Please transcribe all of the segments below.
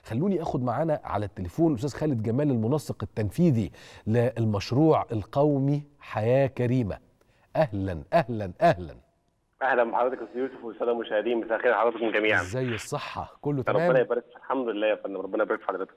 خلوني اخد معانا على التليفون الاستاذ خالد جمال المنسق التنفيذي للمشروع القومي حياه كريمه اهلا اهلا اهلا اهلا بحضرتك يا استاذ يوسف والساده المشاهدين مساء الخير حضراتكم جميعا ازاي الصحه كله ربنا تمام يبارك فيك الحمد لله يا فندم ربنا يبارك في حضرتك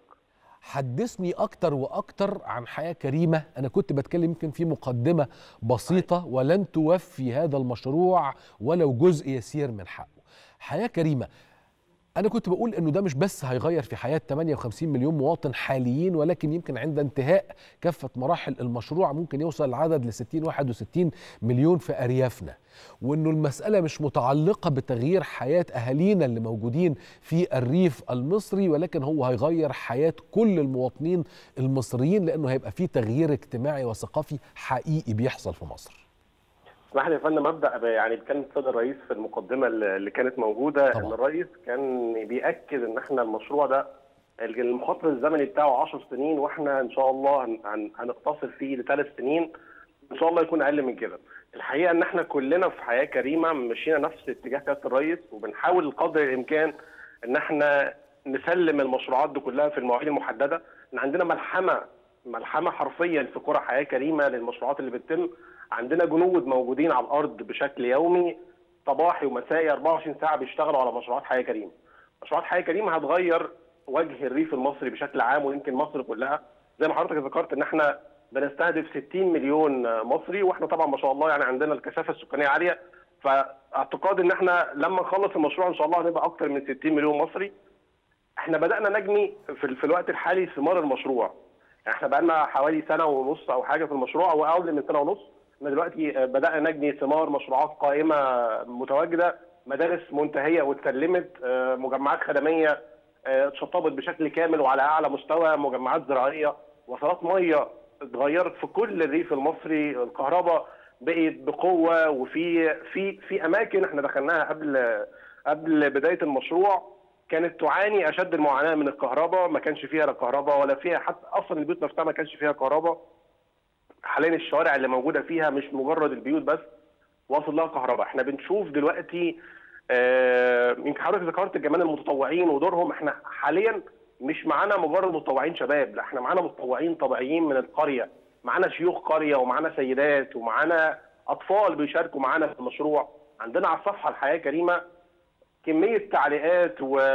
حدثني اكتر واكتر عن حياه كريمه انا كنت بتكلم يمكن في مقدمه بسيطه ولن توفي هذا المشروع ولو جزء يسير من حقه حياه كريمه انا كنت بقول انه ده مش بس هيغير في حياه 58 مليون مواطن حاليين ولكن يمكن عند انتهاء كافه مراحل المشروع ممكن يوصل العدد ل 60 61 مليون في اريافنا وانه المساله مش متعلقه بتغيير حياه اهالينا اللي موجودين في الريف المصري ولكن هو هيغير حياه كل المواطنين المصريين لانه هيبقى في تغيير اجتماعي وثقافي حقيقي بيحصل في مصر اسمح لي يا فندم ابدا ب- يعني كان السيد الرئيس في المقدمه اللي اللي كانت موجوده طبعا. ان الرئيس كان بياكد ان احنا المشروع ده المخاطر الزمني بتاعه 10 سنين واحنا ان شاء الله هن- هن- هنقتصر فيه لثلاث سنين ان شاء الله يكون اقل من كده الحقيقه ان احنا كلنا في حياه كريمه مشينا نفس اتجاه سياده الرئيس وبنحاول قدر الامكان ان احنا نسلم المشروعات دي كلها في المواعيد المحدده ان عندنا ملحمه ملحمه حرفيا في قرى حياه كريمه للمشروعات اللي بتتم عندنا جنود موجودين على الارض بشكل يومي صباحي ومسائي 24 ساعه بيشتغلوا على مشروعات حياه كريمه. مشروعات حياه كريمه هتغير وجه الريف المصري بشكل عام ويمكن مصر كلها زي ما حضرتك ذكرت ان احنا بنستهدف 60 مليون مصري واحنا طبعا ما شاء الله يعني عندنا الكثافه السكانيه عاليه فاعتقاد ان احنا لما نخلص المشروع ان شاء الله هنبقى اكثر من 60 مليون مصري. احنا بدانا نجني في, في الوقت الحالي ثمار المشروع. يعني احنا بقالنا حوالي سنه ونص او حاجه في المشروع او اقل من سنه ونص احنا دلوقتي آه، بدانا نجني ثمار مشروعات قائمه متواجده مدارس منتهيه واتسلمت آه، مجمعات خدميه آه، اتشطبت بشكل كامل وعلى اعلى مستوى مجمعات زراعيه وصلات ميه اتغيرت في كل الريف المصري الكهرباء بقت بقوه وفي في في اماكن احنا دخلناها قبل قبل بدايه المشروع كانت تعاني اشد المعاناه من الكهرباء ما كانش فيها لا كهرباء ولا فيها حتى اصلا البيوت نفسها ما كانش فيها كهرباء حاليا الشوارع اللي موجوده فيها مش مجرد البيوت بس واصل لها كهرباء احنا بنشوف دلوقتي آه، يمكن حضرتك ذكرت كمان المتطوعين ودورهم احنا حاليا مش معانا مجرد متطوعين شباب لا احنا معانا متطوعين طبيعيين من القريه معانا شيوخ قريه ومعانا سيدات ومعانا اطفال بيشاركوا معانا في المشروع عندنا على الصفحه الحياه كريمه كميه تعليقات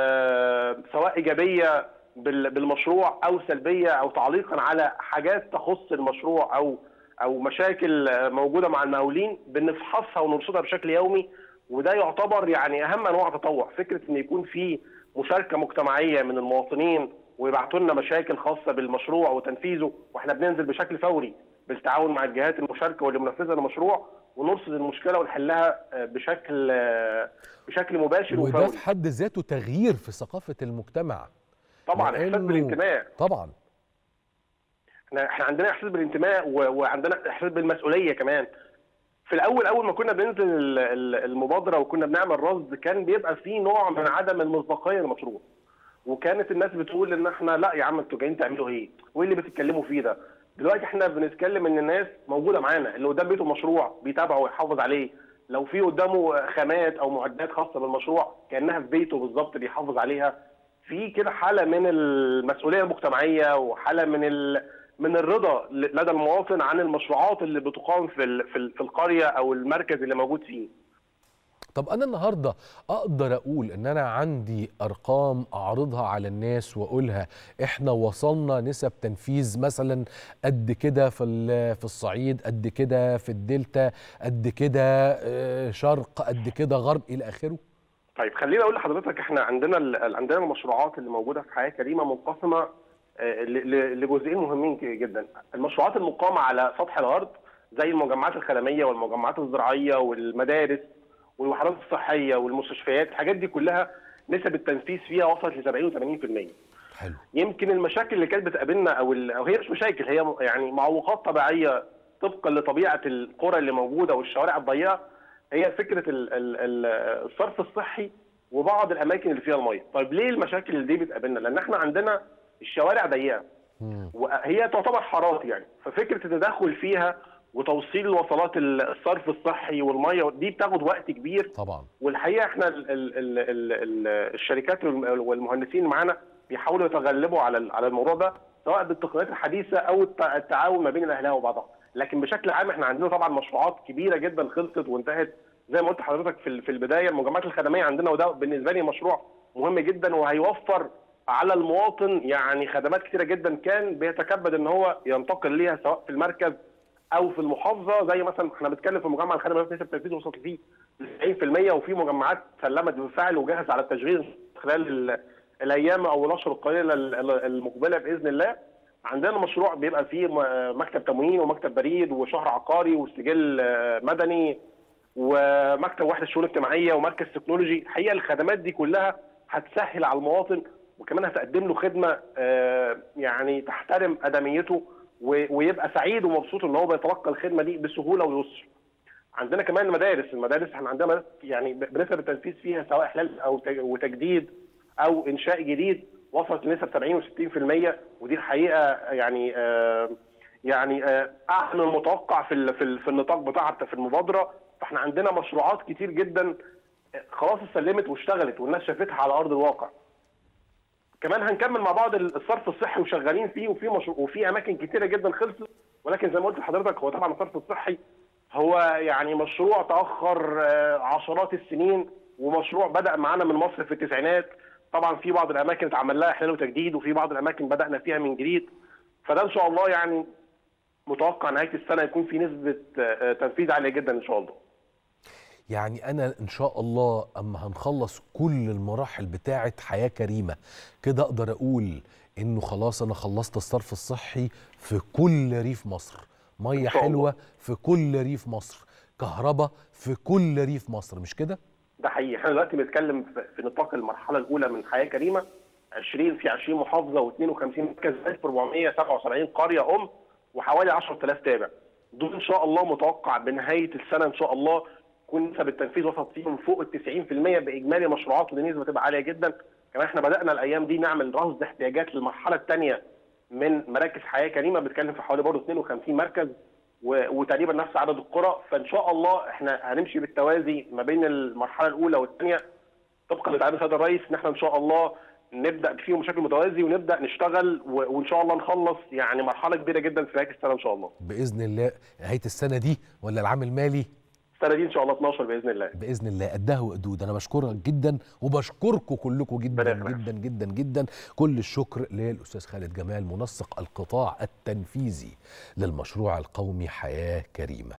وسواء ايجابيه بال- بالمشروع او سلبيه او تعليقا على حاجات تخص المشروع او او مشاكل موجوده مع المقاولين بنفحصها ونرصدها بشكل يومي وده يعتبر يعني اهم انواع التطوع فكره ان يكون في مشاركه مجتمعيه من المواطنين ويبعتوا لنا مشاكل خاصه بالمشروع وتنفيذه واحنا بننزل بشكل فوري بالتعاون مع الجهات المشاركه واللي منفذه المشروع ونرصد المشكله ونحلها آه، بشكل آه، بشكل مباشر وده وفوري في حد ذاته تغيير في ثقافه المجتمع طبعا احساس لأنه- بالانتماء طبعا احنا احنا عندنا احساس بالانتماء و- وعندنا احساس بالمسؤوليه كمان في الاول اول ما كنا بننزل ال- ال- المبادره وكنا بنعمل رصد كان بيبقى في نوع من عدم المصداقيه للمشروع وكانت الناس بتقول ان احنا لا يا عم انتوا جايين تعملوا ايه وايه اللي بتتكلموا فيه ده دلوقتي احنا بنتكلم ان الناس موجوده معانا اللي قدام بيته مشروع بيتابعه ويحافظ عليه لو في قدامه خامات او معدات خاصه بالمشروع كانها في بيته بالظبط بيحافظ عليها في كده حاله من المسؤوليه المجتمعيه وحاله من ال... من الرضا لدى المواطن عن المشروعات اللي بتقام في ال... في, ال... في القريه او المركز اللي موجود فيه طب انا النهارده اقدر اقول ان انا عندي ارقام اعرضها على الناس واقولها احنا وصلنا نسب تنفيذ مثلا قد كده في ال- في الصعيد قد كده في الدلتا قد كده آه، شرق قد كده غرب الى اخره طيب خليني اقول لحضرتك احنا عندنا ال- عندنا المشروعات اللي موجوده في حياه كريمه منقسمه آه، ل- ل- لجزئين مهمين ك- جدا المشروعات المقامه على سطح الارض زي المجمعات الخدميه والمجمعات الزراعيه والمدارس والوحدات الصحيه والمستشفيات الحاجات دي كلها نسب التنفيذ فيها وصلت ل 70 و80% حلو يمكن المشاكل اللي كانت بتقابلنا او ال- او هي مش مشاكل هي م- يعني معوقات طبيعيه طبقا لطبيعه القرى اللي موجوده والشوارع الضيقه هي فكره ال- ال- ال- الصرف الصحي وبعض الاماكن اللي فيها الميه طيب ليه المشاكل اللي دي بتقابلنا لان احنا عندنا الشوارع ضيقه مم. وهي تعتبر حارات يعني ففكره التدخل فيها وتوصيل الوصلات الصرف الصحي والميه دي بتاخد وقت كبير طبعا والحقيقه احنا ال ال ال ال ال الشركات والم- والمهندسين اللي معانا بيحاولوا يتغلبوا على على الموضوع ده سواء بالتقنيات الحديثه او التعاون ما بين الاهلاويه وبعضها لكن بشكل عام احنا عندنا طبعا مشروعات كبيره جدا خلصت وانتهت زي ما قلت لحضرتك في في البدايه المجمعات الخدميه عندنا وده بالنسبه لي مشروع مهم جدا وهيوفر على المواطن يعني خدمات كثيره جدا كان بيتكبد ان هو ينتقل ليها سواء في المركز او في المحافظه زي مثلا احنا بنتكلم في مجمع الخدمه نسبه التنفيذ وصلت فيه 90% وفي مجمعات سلمت بالفعل وجاهز على التشغيل خلال الايام او الاشهر القليله المقبله باذن الله عندنا مشروع بيبقى فيه مكتب تموين ومكتب بريد وشهر عقاري وسجل مدني ومكتب وحده الشؤون الاجتماعيه ومركز تكنولوجي الحقيقه الخدمات دي كلها هتسهل على المواطن وكمان هتقدم له خدمه يعني تحترم ادميته ويبقى سعيد ومبسوط ان هو بيتلقى الخدمه دي بسهوله ويسر. عندنا كمان المدارس، المدارس احنا عندنا مدارس يعني بنسب التنفيذ فيها سواء احلال او وتجديد او انشاء جديد وصلت لنسب 70 و60% ودي الحقيقه يعني آه يعني آه اعلى من المتوقع في في, في النطاق بتاعها في المبادره فاحنا عندنا مشروعات كتير جدا خلاص اتسلمت واشتغلت والناس شافتها على ارض الواقع. كمان هنكمل مع بعض الصرف الصحي وشغالين فيه وفي مشروع وفي اماكن كتيره جدا خلصت ولكن زي ما قلت لحضرتك هو طبعا الصرف الصحي هو يعني مشروع تاخر عشرات السنين ومشروع بدا معانا من مصر في التسعينات طبعا في بعض الاماكن اتعمل لها احلال وتجديد وفي بعض الاماكن بدانا فيها من جديد فده ان شاء الله يعني متوقع نهايه السنه يكون في نسبه تنفيذ عاليه جدا ان شاء الله يعني انا ان شاء الله اما هنخلص كل المراحل بتاعه حياه كريمه كده اقدر اقول انه خلاص انا خلصت الصرف الصحي في كل ريف مصر ميه حلوه في كل ريف مصر كهرباء في كل ريف مصر مش كده ده حقيقي احنا دلوقتي بنتكلم في نطاق المرحله الاولى من حياه كريمه 20 في 20 محافظه و52 مركز 1477 قريه ام وحوالي 10000 تابع دول ان شاء الله متوقع بنهايه السنه ان شاء الله يكون نسب التنفيذ وصلت فيهم فوق ال 90% باجمالي مشروعات ودي نسبه تبقى عاليه جدا كمان احنا بدانا الايام دي نعمل رصد احتياجات للمرحله الثانيه من مراكز حياه كريمه بنتكلم في حوالي برضه 52 مركز وتقريبا نفس عدد القرى فان شاء الله احنا هنمشي بالتوازي ما بين المرحله الاولى والثانيه طبقا لتعليم السيد الرئيس ان احنا ان شاء الله نبدا فيهم بشكل متوازي ونبدا نشتغل وان شاء الله نخلص يعني مرحله كبيره جدا في نهايه السنه ان شاء الله. باذن الله نهايه السنه دي ولا العام المالي؟ السنه دي ان شاء الله 12 باذن الله. باذن الله قدها وقدود انا بشكرك جدا وبشكركم كلكم جدا جدا جدا جدا كل الشكر للاستاذ خالد جمال منسق القطاع التنفيذي للمشروع القومي حياه كريمه.